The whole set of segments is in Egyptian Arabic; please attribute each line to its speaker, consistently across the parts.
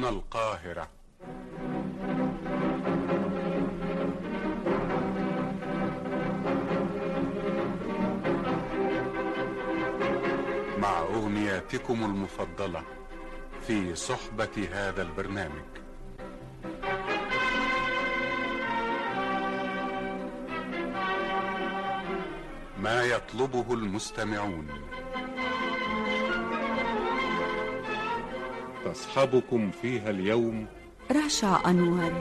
Speaker 1: هنا القاهرة مع أغنياتكم المفضلة في صحبة هذا البرنامج ما يطلبه المستمعون تصحبكم فيها اليوم
Speaker 2: رشا أنور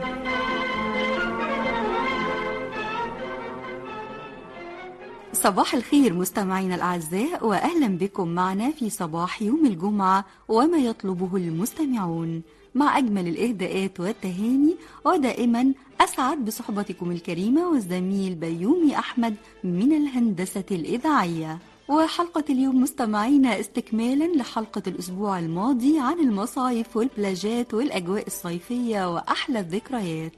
Speaker 2: صباح الخير مستمعينا الأعزاء وأهلا بكم معنا في صباح يوم الجمعة وما يطلبه المستمعون مع أجمل الإهداءات والتهاني ودائما أسعد بصحبتكم الكريمة والزميل بيومي أحمد من الهندسة الإذاعية وحلقة اليوم مستمعينا استكمالا لحلقة الأسبوع الماضي عن المصايف والبلاجات والأجواء الصيفية وأحلى الذكريات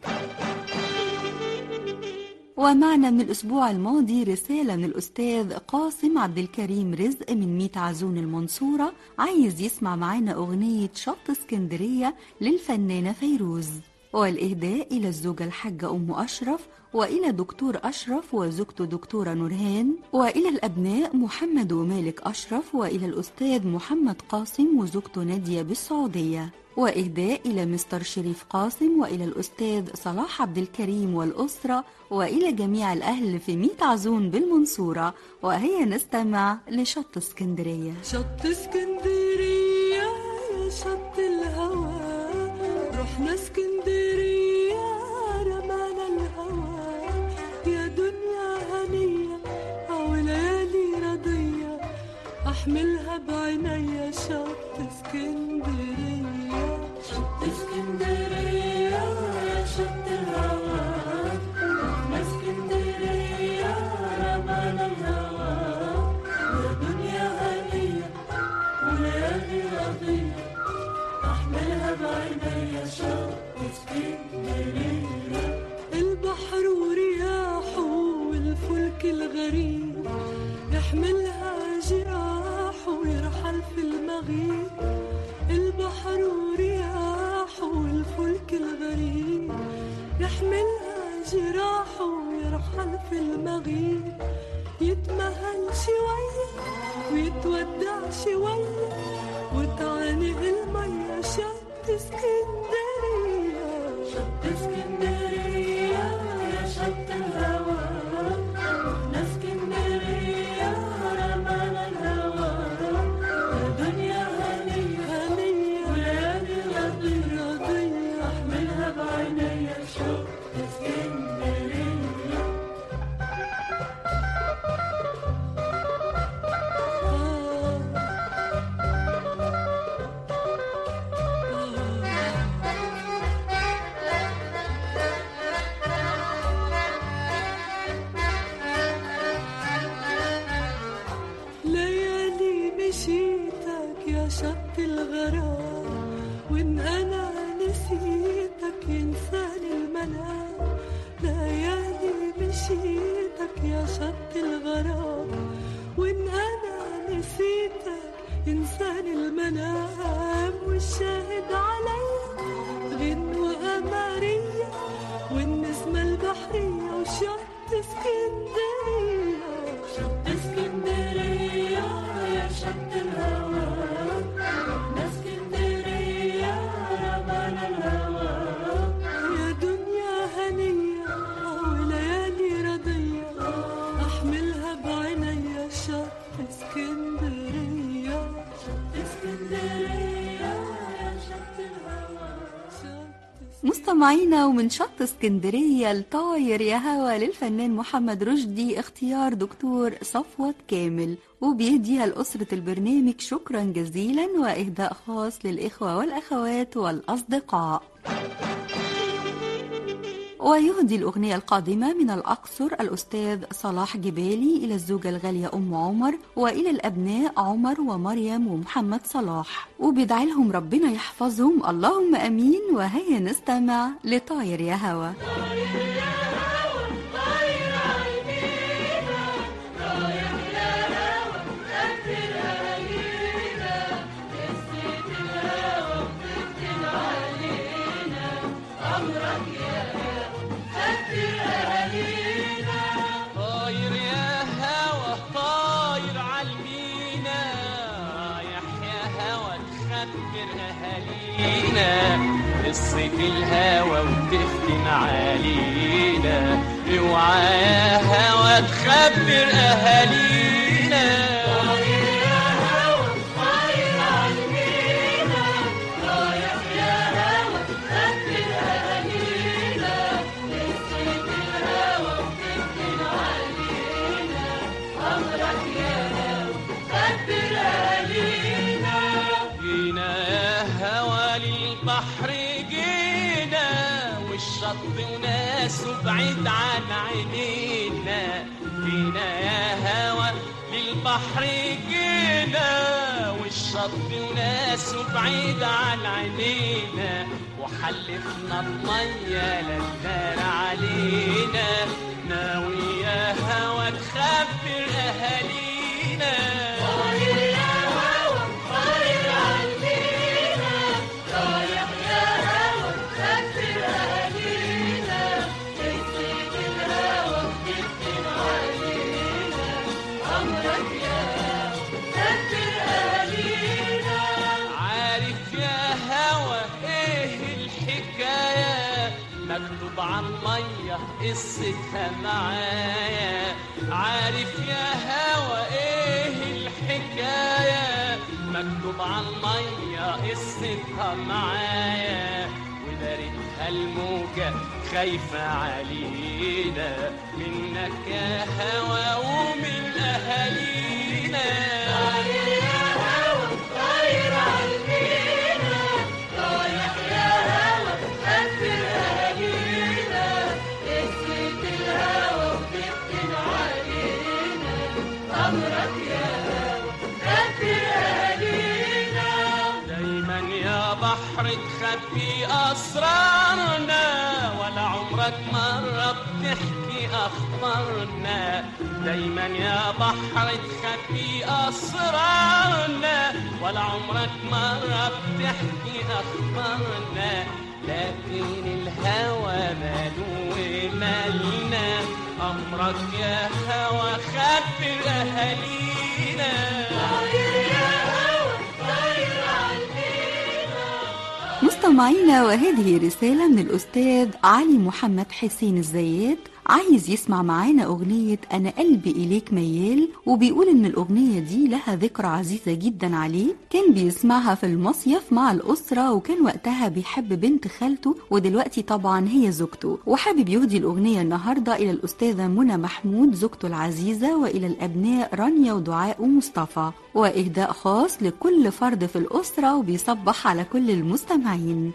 Speaker 2: ومعنا من الأسبوع الماضي رسالة من الأستاذ قاسم عبد الكريم رزق من ميت عزون المنصورة عايز يسمع معانا أغنية شط اسكندرية للفنانة فيروز والإهداء إلى الزوجة الحاجة أم أشرف وإلى دكتور أشرف وزوجته دكتورة نورهان وإلى الأبناء محمد ومالك أشرف وإلى الأستاذ محمد قاسم وزوجته نادية بالسعودية وإهداء إلى مستر شريف قاسم وإلى الأستاذ صلاح عبد الكريم والأسرة وإلى جميع الأهل في ميت عزون بالمنصورة وهي نستمع لشط اسكندرية
Speaker 3: شط اسكندرية يا شط الهوى رحنا اسكندرية رمانا الهوى يا دنيا هنية أو ليالي رضية أحملها بعينيا شط اسكندرية شط اسكندرية يا شط الهوى رحنا اسكندرية رمانا الهوى يا دنيا هنية وليالي رضية أحملها بعينيا شط اسكندرية البحر ورياحه والفلك الغريب يحملها جراحه ويرحل في المغيب البحر ورياحه والفلك الغريب يحملها جراحه ويرحل في المغيب يتمهل شوية ويتودع شوية وتعانق المية شط اسكندرية شط اسكندرية يا شط الهوى رحنا اسكندرية رمانا الهوى يا دنيا هنية هنية وليالي رضية رضية احملها بعينيا شط اسكندرية ليالي مشيتك يا شط الغرام وان انا نسيتك ينساني المنام ليالي مشيتك يا شط الغرام وان انا نسيتك ينساني المنام والشاهد عليا غنوة قمرية والنسمة البحرية وشط اسكندرية شط اسكندرية يا شط الهوى رحنا اسكندرية رمانا الهوى يا دنيا هنية وليالي رضية أحملها بعينيا شط اسكندرية شط اسكندرية يا شط الهوى شط
Speaker 2: مستمعينا ومن شط اسكندرية الطاير يا هوا للفنان محمد رشدي اختيار دكتور صفوت كامل وبيديها لأسرة البرنامج شكرا جزيلا وإهداء خاص للإخوة والأخوات والأصدقاء ويهدي الأغنية القادمة من الأقصر الأستاذ صلاح جبالي إلى الزوجة الغالية أم عمر وإلى الأبناء عمر ومريم ومحمد صلاح وبيدعي لهم ربنا يحفظهم اللهم أمين وهيا نستمع لطاير يا هوا
Speaker 3: رايح
Speaker 4: علينا الصيف الهوى وتفتن علينا اوعى يا هوى تخبر اهالينا جينا يا هوى للبحر جينا والشط وناسه بعيد عن عينينا جينا يا هوى للبحر جينا والشط وناسه بعيد عن عينينا وحلفنا المية للنار علينا ناوي يا هوى تخبر أهالينا عارف يا هوى ايه الحكاية مكتوب عن مية قصتها معايا عارف يا هوى ايه الحكاية مكتوب عن مية قصتها معايا ودارتها الموجة خايفة علينا منك يا هوى ومن أهالينا دايما يا بحر تخبي اسرارنا ولا عمرك مرة بتحكي اخبارنا دايما يا بحر تخبي اسرارنا ولا عمرك مرة بتحكي اخبارنا لكن الهوى ماله مالنا امرك يا هوى خبر اهالينا
Speaker 2: مستمعينا وهذه رسالة من الأستاذ علي محمد حسين الزيات عايز يسمع معانا أغنية أنا قلبي إليك ميال وبيقول إن الأغنية دي لها ذكرى عزيزة جدا عليه كان بيسمعها في المصيف مع الأسرة وكان وقتها بيحب بنت خالته ودلوقتي طبعا هي زوجته وحابب يهدي الأغنية النهاردة إلى الأستاذة منى محمود زوجته العزيزة وإلى الأبناء رانيا ودعاء ومصطفى وإهداء خاص لكل فرد في الأسرة وبيصبح على كل المستمعين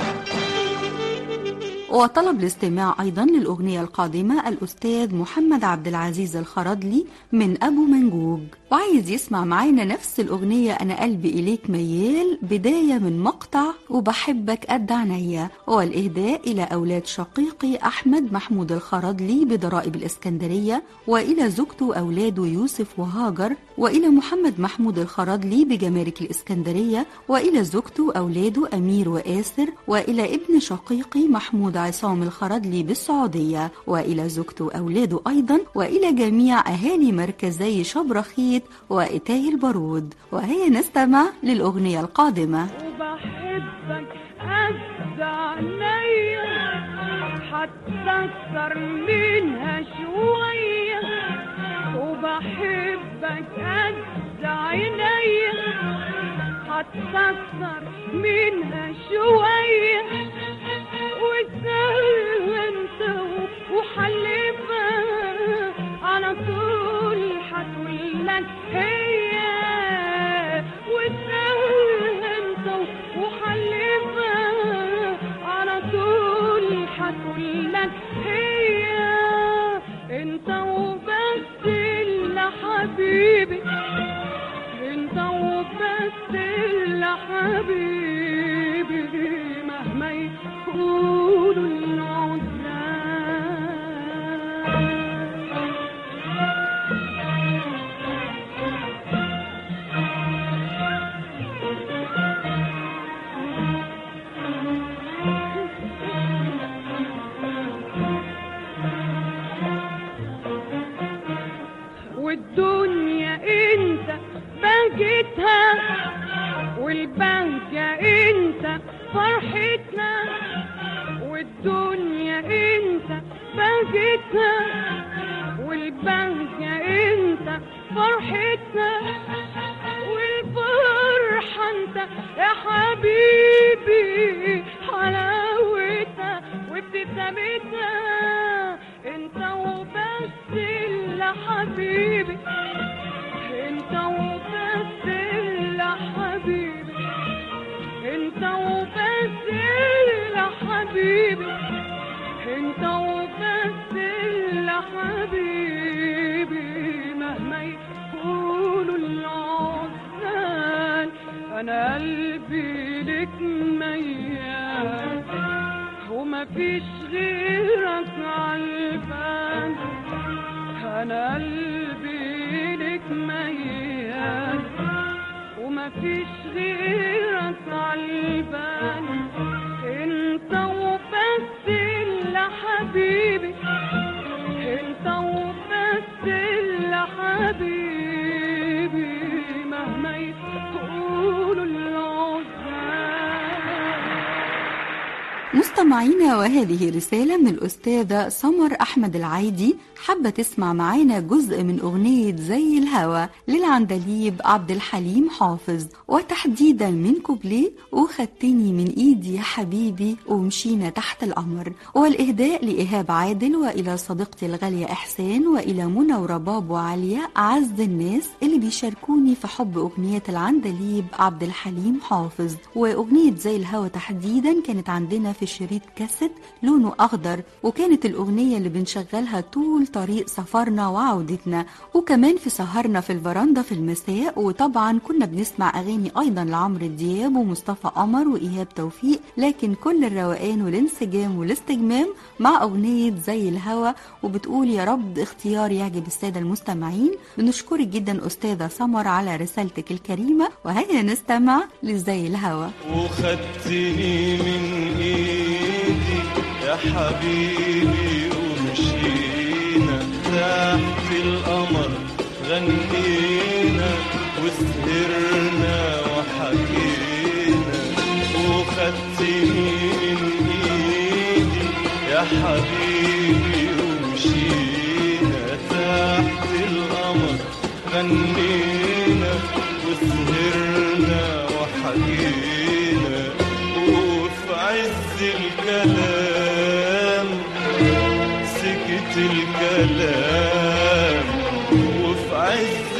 Speaker 2: وطلب الاستماع أيضا للأغنية القادمة الأستاذ محمد عبد العزيز الخرضلي من أبو منجوج وعايز يسمع معانا نفس الأغنية أنا قلبي إليك ميال بداية من مقطع وبحبك قد عينيا والإهداء إلى أولاد شقيقي أحمد محمود الخرضلي بضرائب الإسكندرية وإلى زوجته أولاده يوسف وهاجر وإلى محمد محمود الخرضلي بجمارك الإسكندرية وإلى زوجته أولاده أمير وآسر وإلى ابن شقيقي محمود عصام الخرضلي بالسعودية وإلى زوجته أولاده أيضا وإلى جميع أهالي مركزي شبرخيت وإتاي البارود وهي نستمع للأغنية القادمة
Speaker 5: وبحبك قد عينيا هتكسر منها شوية وبحبك قد عينيا هتكسر منها شوية وسهل انت وحلفها على طول هتقولك هي وسهل انت وحلفها على طول هتقولك هي انت وبس اللي حبيبي انت وبس اللي حبيبي مهما يقولوا العزاب والدنيا انت بهجتها والبهجة انت فرحتنا والدنيا انت بهجتنا والبهجة انت فرحتنا والفرحة انت يا حبيبي حلاوتنا وابتسامتنا انت وبس اللي حبيبي انت وبس اللي حبيبي انت وبس اللي حبيبي انت وبس اللي حبيبي مهما يقولوا العزال انا قلبي لك ميال وما فيش غيرك عالبال انا قلبي لك ميال وما فيش غيرك عالبال انت وبس اللي حبيبي انت وبس اللي حبيبي مهما يقولوا العزال
Speaker 2: مستمعينا وهذه رسالة من الأستاذة سمر أحمد العايدي حابة تسمع معانا جزء من أغنية زي الهوى للعندليب عبد الحليم حافظ وتحديدا من كوبليه وخدتني من إيدي يا حبيبي ومشينا تحت القمر والإهداء لإيهاب عادل وإلى صديقتي الغالية إحسان وإلى منى ورباب وعليا أعز الناس اللي بيشاركوني في حب أغنية العندليب عبد الحليم حافظ وأغنية زي الهوى تحديدا كانت عندنا في شريط كاسيت لونه أخضر وكانت الأغنية اللي بنشغلها طول طريق سفرنا وعودتنا وكمان في سهرنا في الفرندا في المساء وطبعا كنا بنسمع أغاني أيضا لعمرو دياب ومصطفى قمر وإيهاب توفيق لكن كل الروقان والانسجام والاستجمام مع أغنية زي الهوى وبتقول يا رب اختيار يعجب السادة المستمعين بنشكرك جدا أستاذة سمر على رسالتك الكريمة وهيا نستمع لزي الهوى
Speaker 6: وخدتني من ايدي يا حبيبي ومشينا تحت القمر غنينا وسهرنا وحكينا وخدتني من ايدي يا حبيبي ومشينا تحت القمر غنينا وسهرنا وحكينا وفي عز الكلام سكت الكلام وفي عز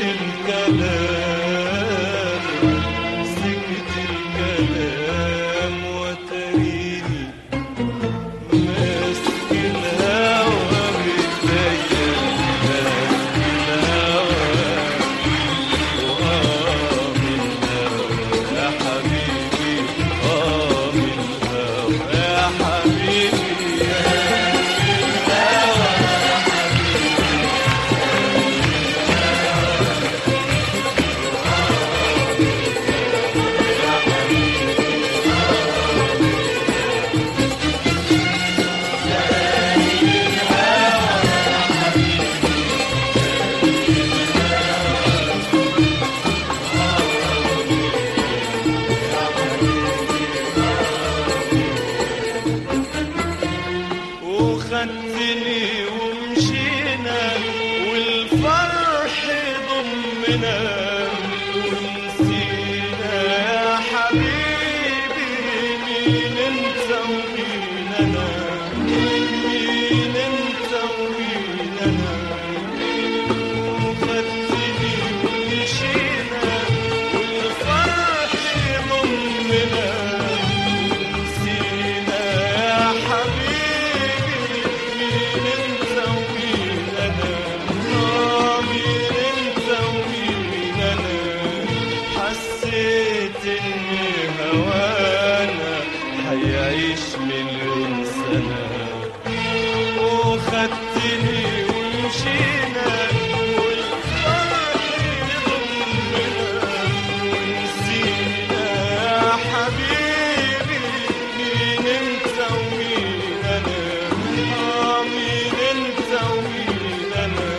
Speaker 6: الكلام سكت الكلام وتريني ماسك الهوى بإيديا ماسك الهوى وآه من الهوى يا حبيبي آه من الهوى يا حبيبي وخدتني ومشينا والفرح ضمنا ونسينا يا حبيبي مين انت ومين انا مين انت ومين انا وخدتني ومشينا والفرح ضمنا نسينا يا حبيبي مين انت ومين انا آه مين انت ومين انا حسيت ان هوانا هيعيش مليون سنه وخدتني ومشينا والفرح ضمنا ونسينا يا حبيبي مين انت ومين انا آه مين انت ومين انا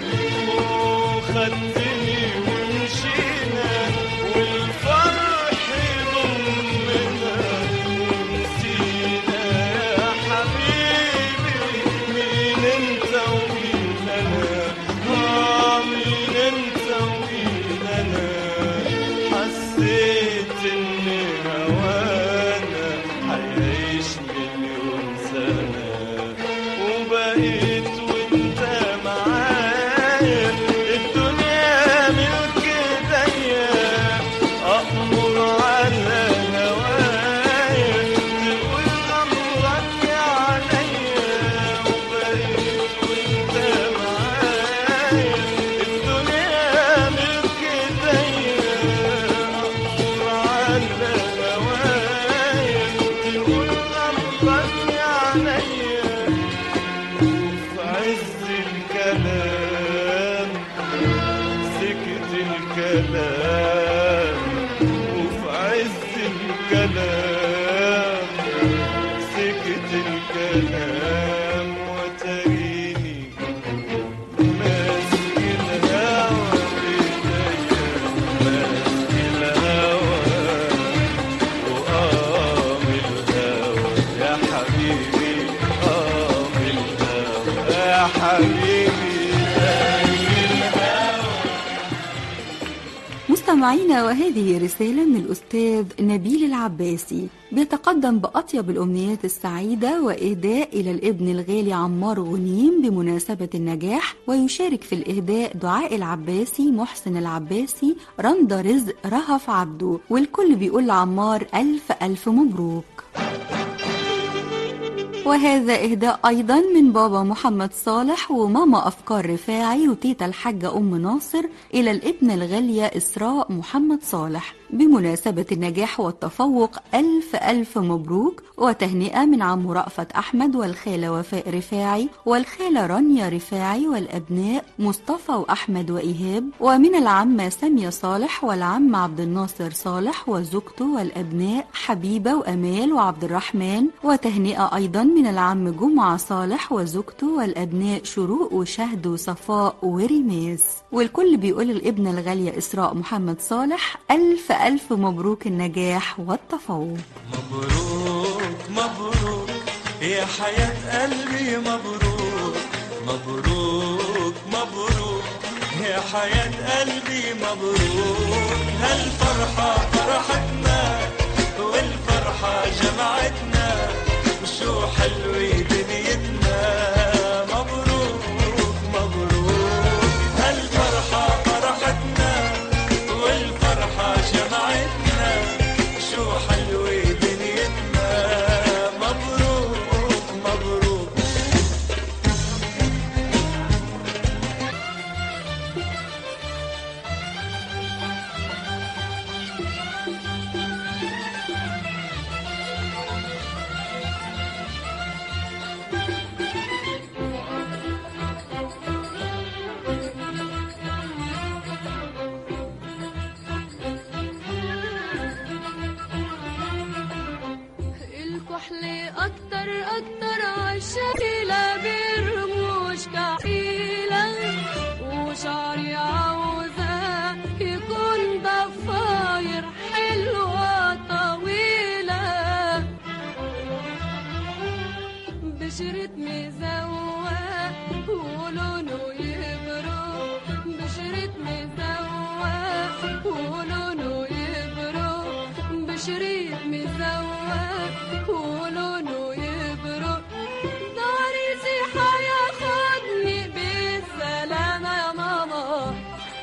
Speaker 6: وخدتني ومشينا والفرح ضمنا سكت الكلام وتريني ماسك الهوى بإيديا ماسك الهوى وقام الهوى يا حبيبي قام الهوى يا حبيبي قام الهوى
Speaker 2: مستمعينا وهذه رسالة من الأستاذ نبيل العباسي بيتقدم بأطيب الأمنيات السعيدة وإهداء إلى الابن الغالي عمار غنيم بمناسبة النجاح ويشارك في الإهداء دعاء العباسي محسن العباسي رندا رزق رهف عبده والكل بيقول لعمار ألف ألف مبروك وهذا إهداء أيضا من بابا محمد صالح وماما أفكار رفاعي وتيتا الحاجة أم ناصر إلى الابن الغالية إسراء محمد صالح بمناسبة النجاح والتفوق ألف ألف مبروك وتهنئة من عم رأفت أحمد والخالة وفاء رفاعي والخالة رانيا رفاعي والأبناء مصطفى وأحمد وإيهاب ومن العمة سامية صالح والعم عبد الناصر صالح وزوجته والأبناء حبيبة وأمال وعبد الرحمن وتهنئة أيضا من العم جمعة صالح وزوجته والأبناء شروق وشهد وصفاء وريماس والكل بيقول الابنة الغالية إسراء محمد صالح ألف ألف مبروك النجاح والتفوق
Speaker 6: مبروك مبروك يا حياة قلبي مبروك مبروك مبروك يا حياة قلبي مبروك هالفرحة فرحتنا والفرحة جمعتنا وشو حلوة دنيتنا مبروك مبروك هالفرحة فرحتنا والفرحة جمعتنا شو حلوة دنيتنا مبروك مبروك
Speaker 7: الكحل اكتر اكتر عالشكلة برموش كحيلة وشعري عاوزة يكون ضفاير حلوة طويلة بشرة مزوق ولونه يبرق بشرة مزوق ولونه يبرق بشريط مزوق ولونه يبرق ناري حياخدني بالسلامة يا ماما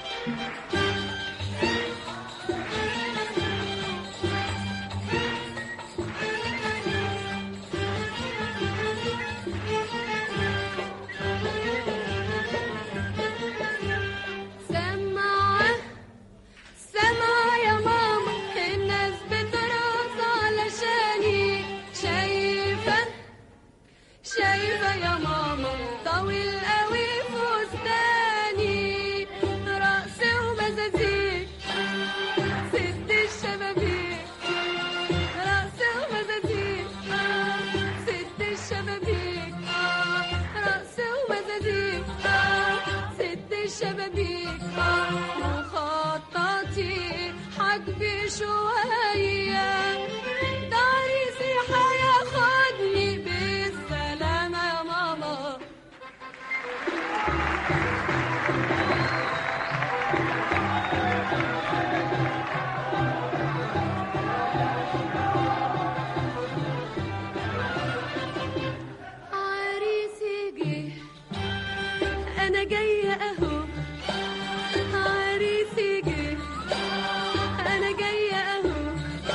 Speaker 7: سمعة سمعة يا ماما الناس بترقص علشاني شايفة شايفة يا ماما طويل قوي فستاني رقص ومزازيك ست الشبابيك رقص ومزازيك ست الشبابيك رقص ومزازيك ست الشبابيك وخططي حجبي شوية تعريسي هياخدني بالسلامة يا ماما عريسي جه انا جايه اهو عريسي جه انا جايه اهو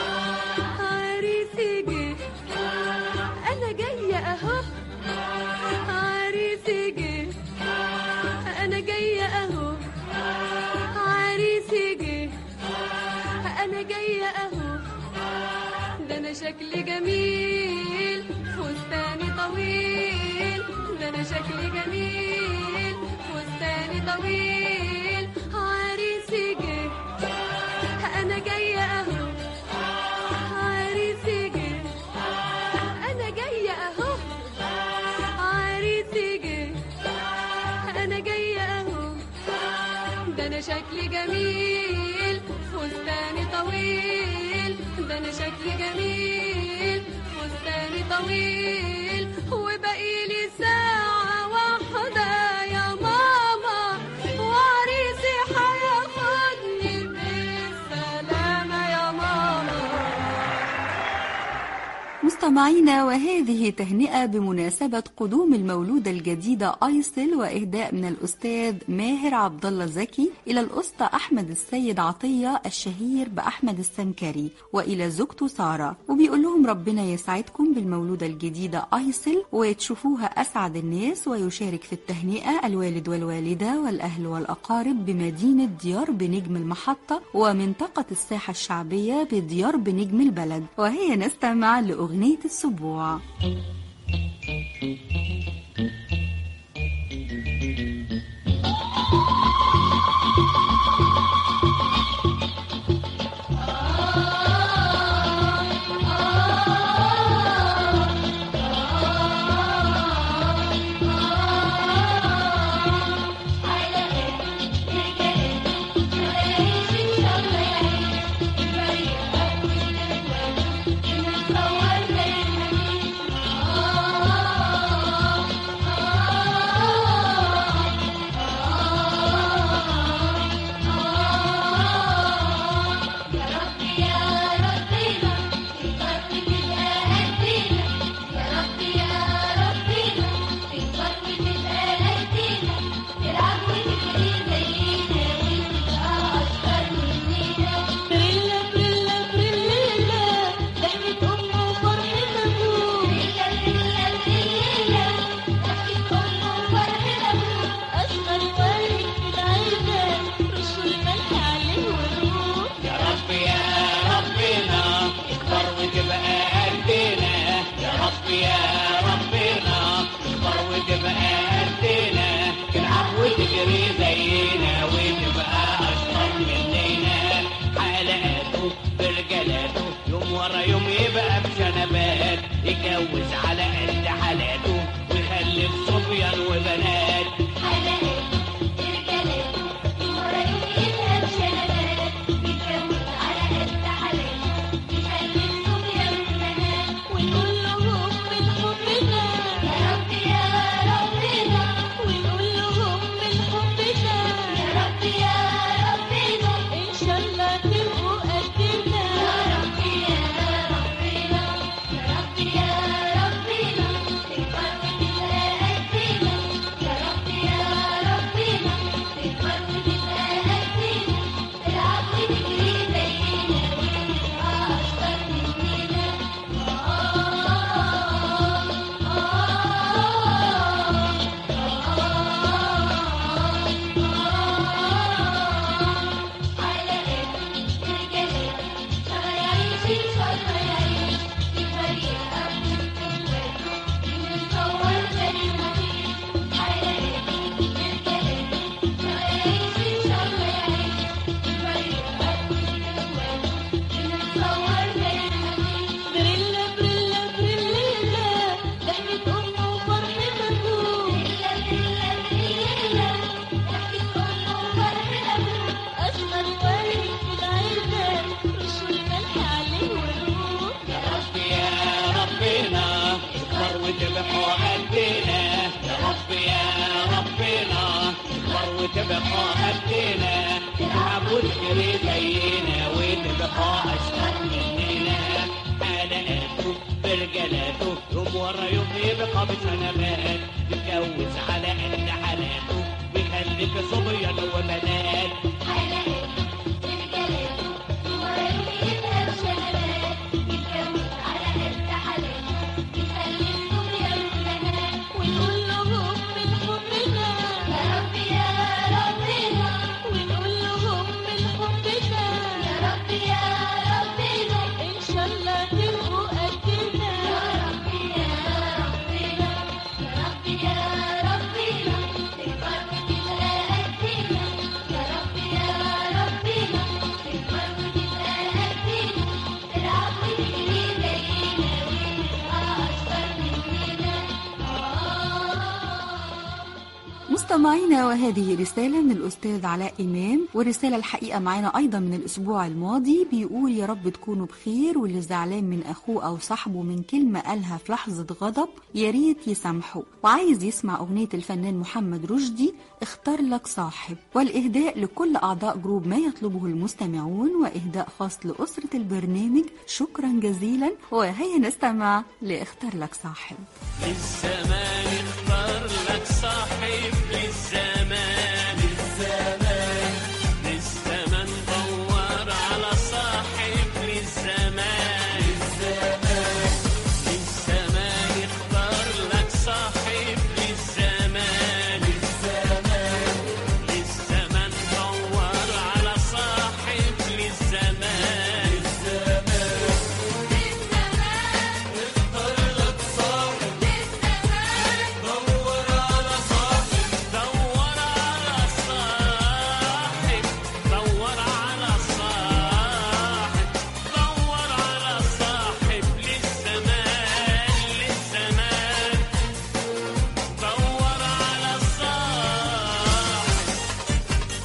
Speaker 7: عريسي جه انا جايه اهو عريسي جه انا جايه اهو عريسي جه انا جايه اهو ده انا شكلي جميل فستاني طويل ده انا شكلي جميل فستاني طويل عريسي جه انا جايه اهو عريسي جه
Speaker 2: مستمعينا وهذه تهنئة بمناسبة قدوم المولودة الجديدة أيسل وإهداء من الأستاذ ماهر عبد الله زكي إلى الأسطى أحمد السيد عطية الشهير بأحمد السمكري وإلى زوجته سارة وبيقول لهم ربنا يسعدكم بالمولودة الجديدة أيسل وتشوفوها أسعد الناس ويشارك في التهنئة الوالد والوالدة والأهل والأقارب بمدينة ديار بنجم المحطة ومنطقة الساحة الشعبية بديار بنجم البلد وهي نستمع لأغنية السبوع
Speaker 7: بريلا بريلا بريلا ضحكة أمه وفرحة أبوه بريلا بريلا بريلا ضحكة أمه وفرحة أبوه أصغر واحد في العيلة رش الملح عليه وروح
Speaker 4: يا رب يا ربنا اكبر وتبقى قدنا يا رب يا ربنا اكبر وتبقى قدنا تلعب وتجري زينا وتبقى اشطر مننا حلقاته برجلاته يوم ورا يوم يبقى بشنبات يتجوز على قد حالاته ويخلف صبيان وبنات
Speaker 7: حلقاته رجالاته ورا يوم يبقى بشنبات يتجوز على قد حالاته يخلف صبيان وبنات ونقول لهم من حبنا يا رب يا ربنا ونقول لهم من حبنا يا رب يا ربنا إن شاء الله تبقوا قدنا يا رب يا ربنا يا رب يا ربنا تكبر وتبقى قدنا يا رب يا ربنا تكبر وتبقى قدنا تلعب وتجري زينا ونبقى أشطر مننا بريلا بريلا بريلا ضحكة أمه وفرحة أبوه بريلا بريلا بريلا ضحكة أمه وفرحة أبوه أصغر واحد في العيلة رش الملح عليه وروح
Speaker 4: يا رب يا ربنا اكبر وتبقى قدنا يا رب يا ربنا اكبر وتبقى قدنا تلعب وتجري زينا وتبقى اشطر مننا حلقاته برجلاته يوم ورا يوم يبقى بسنبات يتجوز على قد حالاته ويخلف صبيان وبنات
Speaker 7: حلقاته رجالاته ورا يوم يبقى بشنبات يتجوز على قد حالاته يخلف صبيان وبنات ونقول لهم من حبنا يا رب يا ربنا ونقول لهم من حبنا يا رب يا ربنا إن شاء الله تبقوا قدنا يا رب يا ربنا يا رب يا ربنا تكبر وتبقى قدنا يا رب
Speaker 2: مستمعينا وهذه رسالة من الأستاذ علاء إمام ورسالة الحقيقة معنا أيضا من الأسبوع الماضي بيقول يا رب تكونوا بخير واللي زعلان من أخوه أو صاحبه من كلمة قالها في لحظة غضب يا ريت يسامحه وعايز يسمع أغنية الفنان محمد رشدي اختار لك صاحب والإهداء لكل أعضاء جروب ما يطلبه المستمعون وإهداء خاص لأسرة البرنامج شكرا جزيلا وهيا نستمع لاختار لك صاحب
Speaker 6: للزمان اختار لك صاحب للزمان للزمان للزمان دور على صاحب للزمان للزمان للزمان اختار لك صاحب للزمان للزمان للزمان دور على صاحب للزمان للزمان اختار لك صاحب دور على صاحب دور على صاحب دور على صاحب دور على صاحب للزمان للزمان دور على صاحب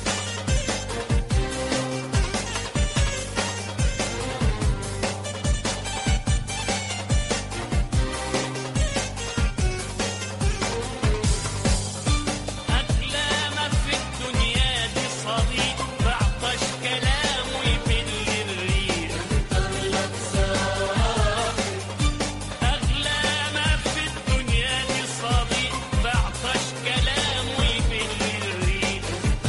Speaker 6: أغلى ما في الدنيا دي صديق بعطش كلامه يبل الريح أغلى ما في الدنيا دي صديق بعطش كلامه يبل الريح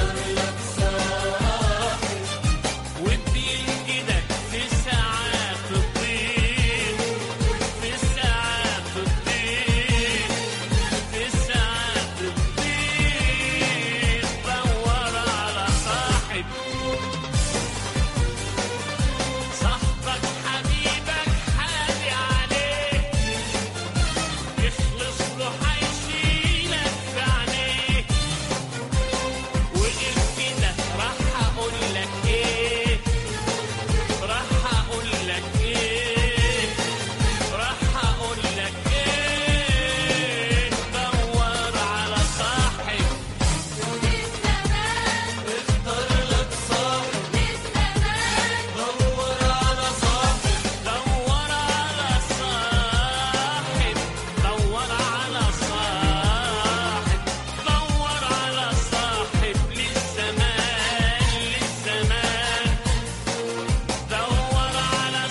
Speaker 6: وبينجدك في ساعات الضيق في ساعات الضيق في ساعات الضيق دور على صاحب صاحبك حبيبك حالي عليك يخلص له حيشيلك في عينيك وغير كده راح اقول لك ايه راح اقول لك ايه راح اقول لك ايه دور على صاحب اختار لك صاحب دور على صاحب دور على صاحب دور على صاحب دور على صاحب للزمان للزمان دور على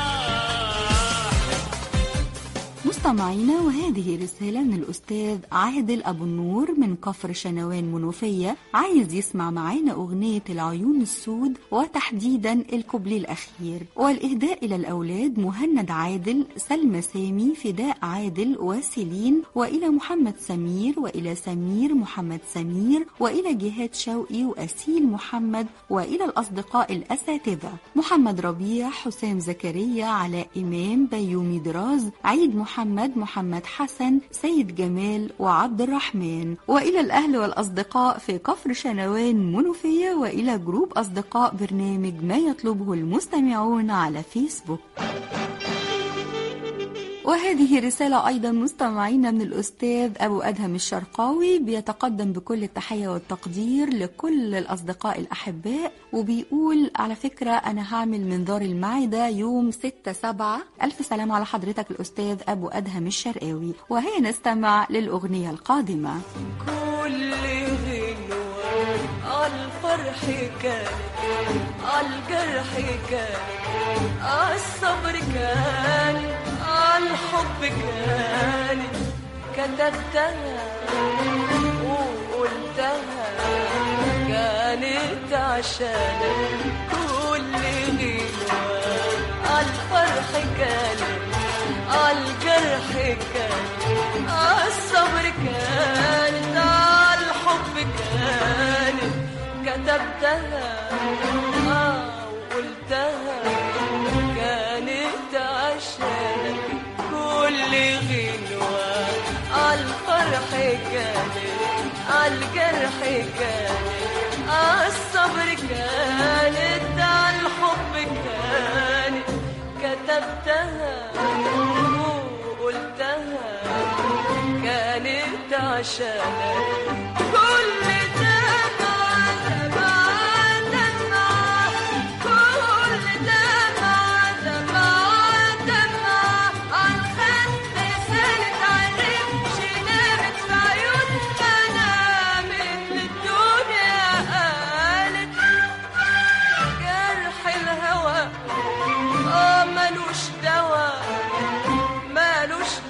Speaker 6: صاحب
Speaker 2: مستمعينا وهذه رسالة من الأستاذ عادل أبو النور من كفر شنوان منوفية عايز يسمع معانا أغنية العيون السود وتحديدا الكوبليه الأخير والإهداء إلى الأولاد مهند عادل سلمى سامي فداء عادل وسيلين وإلى محمد سمير وإلى سمير محمد سمير وإلى جهاد شوقي وأسيل محمد وإلى الأصدقاء الأساتذة محمد ربيع حسام زكريا علاء إمام بيومي دراز عيد محمد محمد حسن سيد جمال وعبد الرحمن وإلى الأهل والأصدقاء في كفر شنوان منوفية وإلى جروب أصدقاء برنامج ما يطلبه المستمعون على فيسبوك وهذه رسالة أيضا مستمعينا من الأستاذ أبو أدهم الشرقاوي بيتقدم بكل التحية والتقدير لكل الأصدقاء الأحباء وبيقول على فكرة أنا هعمل منظار المعدة يوم 6 سبعة ألف سلام على حضرتك الأستاذ أبو أدهم الشرقاوي وهي نستمع للأغنية القادمة
Speaker 3: كل غنوة عالفرح كان عالجرح كان عالصبر كان عالحب كان كتبتها وقلتها كانت عشانك كل غنوة عالفرح كان عالجرح كان عالصبر كانت عالحب كانت كتبتها آه وقلتها كانت عشانك كل غنوة عالفرح كانت عالجرح كانت عالصبر كانت عالحب كانت كتبتها وقلتها كانت عشانك كل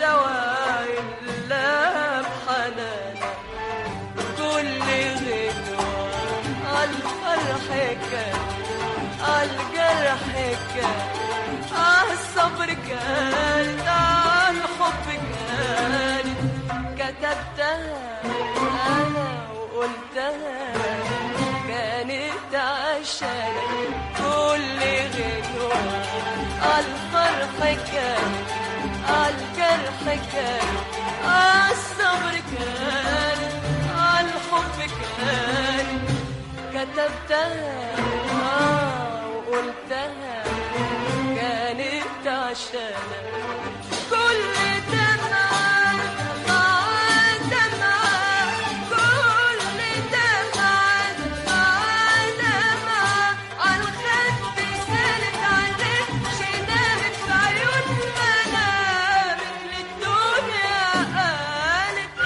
Speaker 3: دواء إلا بحنانك كل غنوة عالفرح كان عالجرح كان عالصبر كان عالحب كان كتبتها أنا وقلتها كانت عشانك كل غنوة عالفرح كان عالجرح كان عالصبر كان عالحب كان كتبتها آه وقلتها كانت عشانك كل دمعة مع دمعة كل دمعة مع دمعة عالخد سالت عليك شنامت في عيون منامت للدنيا قالت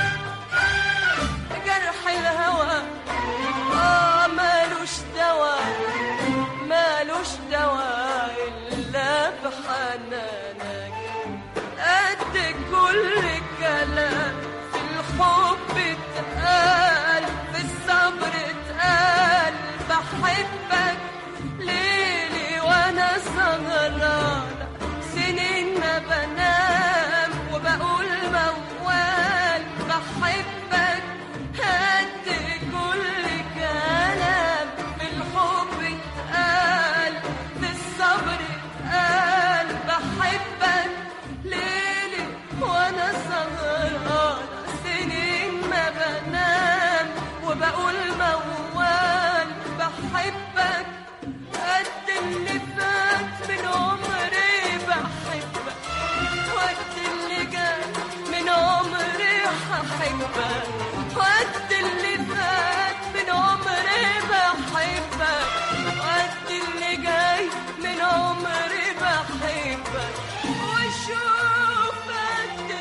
Speaker 3: جرح الهوى آه مالوش دواء مالوش دواء إلا بحنانك قد كل كلام في الحب اتقال في الصبر اتقال بحبك ليلي وانا سهرانة سنين ما بنام وبقول موال بحبك قد كل كلام في الحب اتقال في الصبر اتقال بحبك ليلي وانا سهرانة سنين ما بنام وبقول موال بحبك قد اللي فات من عمري بحبك وقت اللي جاي من عمري هحبك وقت اللي فات من عمري بحبك وقت اللي جاي من عمري بحبك وشوف قد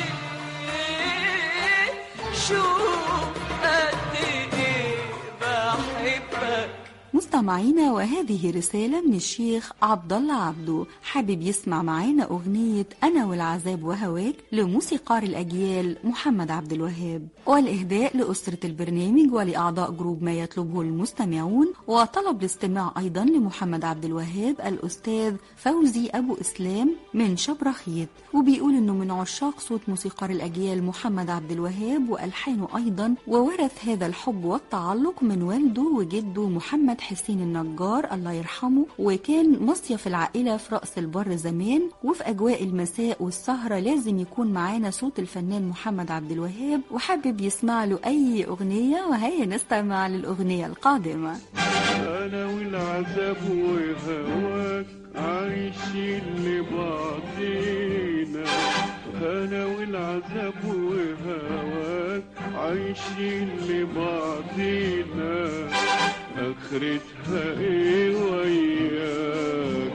Speaker 3: ايه شوف قد ايه بحبك
Speaker 2: مستمعينا وهذه رسالة من الشيخ عبد الله عبده حابب يسمع معانا أغنية أنا والعذاب وهواك لموسيقار الأجيال محمد عبد الوهاب والإهداء لأسرة البرنامج ولأعضاء جروب ما يطلبه المستمعون وطلب الاستماع أيضا لمحمد عبد الوهاب الأستاذ فوزي أبو إسلام من شبرخيت وبيقول إنه من عشاق صوت موسيقار الأجيال محمد عبد الوهاب وألحانه أيضا وورث هذا الحب والتعلق من والده وجده محمد حسين النجار الله يرحمه وكان مصيف العائلة في رأس البر زمان وفي أجواء المساء والسهرة لازم يكون معانا صوت الفنان محمد عبد الوهاب وحابب يسمع له أي أغنية وهيا نستمع للأغنية القادمة
Speaker 5: انا والعذاب وهواك عايشين لبعضينا انا والعذاب وهواك عايشين لبعضينا اخرتها ايه وياك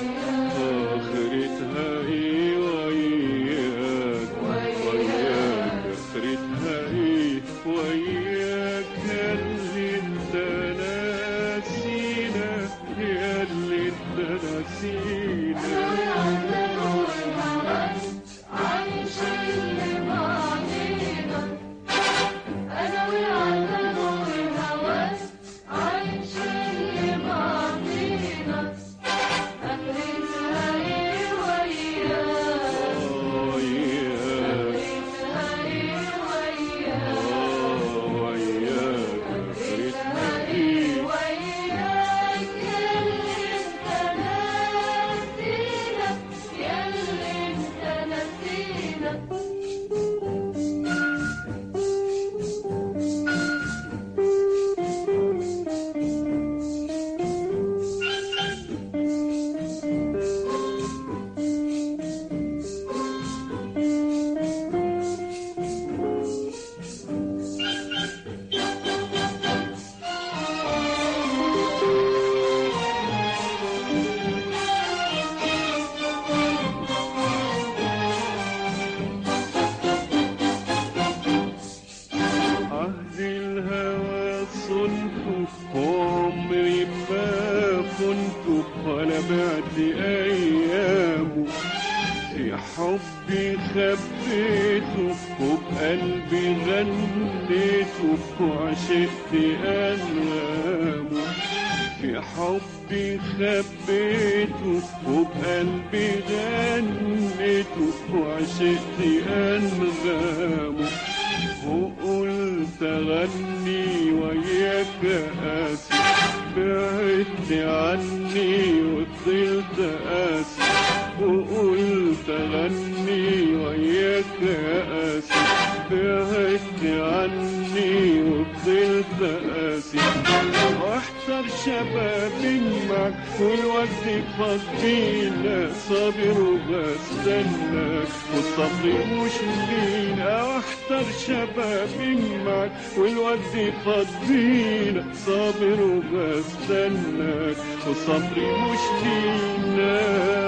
Speaker 5: اخرتها ايه وياك وياك اخرتها ايه وياك يا اللي انت ناسينا يا اللي انت ناسينا حبيته وبقلبي غنيته وعشقت أنغامه في حبي خبيته وبقلبي غنيته وعشقت أنغامه وقلت أغني وياك قاسي بعدت عني وفضلت قاسي وقلت أغني وياك قاسي بعدت عني وفضلت قاسي واحتر شبابي معك والوقت فضينا صابر وبستناك والصبر مش لينا واحتر شبابي معك والوقت فضينا صابر وبستناك والصبر مش لينا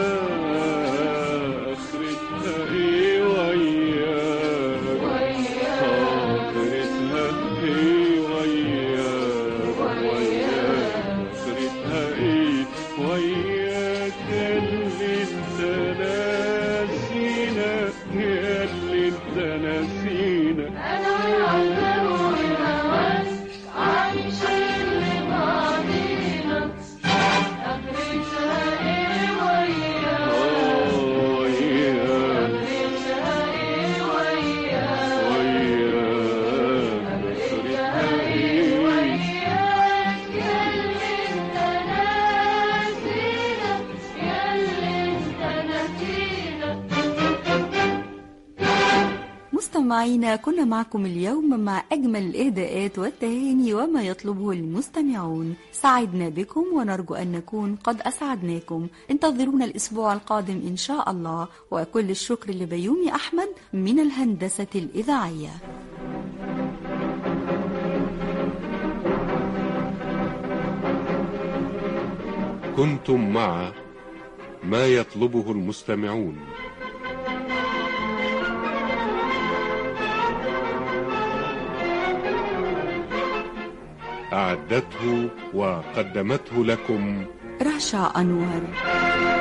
Speaker 5: اخرتها ايه وياك آخرتها ايه وياك وياك آخرتها ايه وياك اللي انت ناسينا يا اللي انت ناسينا
Speaker 7: أنا والعذر والهوس عايشين لبعضينا آخرتها إيه وياك
Speaker 5: آه وياك
Speaker 7: آخرتها إيه وياك
Speaker 5: وياك آخرتها ايه
Speaker 7: وياك ياللي انت ناسينا ياللي انت ناسينا
Speaker 2: مستمعينا كنا معكم اليوم مع أجمل الإهداءات والتهاني وما يطلبه المستمعون سعدنا بكم ونرجو أن نكون قد أسعدناكم انتظرونا الأسبوع القادم إن شاء الله وكل الشكر لبيومي أحمد من الهندسة الإذاعية
Speaker 1: كنتم مع ما يطلبه المستمعون أعدته وقدمته لكم
Speaker 2: رشا أنور